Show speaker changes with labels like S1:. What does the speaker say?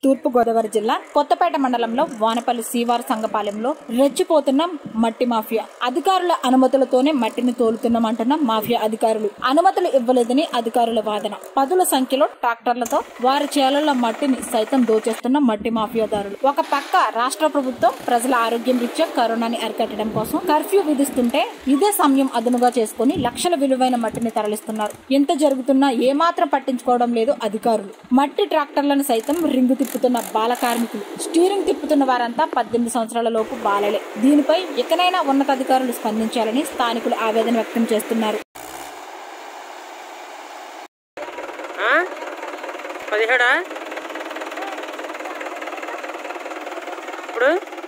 S1: తూర్పు గోదావరి జిల్లా కొత్తపేట మండలంలో వానపల్లి శ్రీవారి సంగపాలెంలో రెచ్చిపోతున్న మట్టి మాఫియా అధికారుల అనుమతులతోనే మట్టిని తోలుతున్నామంటున్న మాఫియా అధికారులు అనుమతులు ఇవ్వలేదని అధికారుల వాదన పదుల సంఖ్యలో ట్రాక్టర్లతో వారి చేలల మట్టిని సైతం దోచేస్తున్న మట్టి మాఫియాదారులు ఒక పక్క రాష్ట్ర ప్రభుత్వం ప్రజల ఆరోగ్యం రీత్యా కరోనాని అరికట్టడం కోసం కర్ఫ్యూ విధిస్తుంటే ఇదే సమయం అదునుగా చేసుకుని లక్షల విలువైన మట్టిని తరలిస్తున్నారు ఎంత జరుగుతున్నా ఏమాత్రం పట్టించుకోవడం లేదు అధికారులు మట్టి ట్రాక్టర్లను సైతం రింగు తిప్పుతున్న బాల కార్మికులు స్టీరింగ్ తిప్పుతున్న వారంతా పద్దెనిమిది సంవత్సరాల లోపు బాలలే దీనిపై ఇకనైనా ఉన్నతాధికారులు స్పందించాలని స్థానికులు ఆవేదన వ్యక్తం చేస్తున్నారు
S2: ఆ? పదిహేడా ఇప్పుడు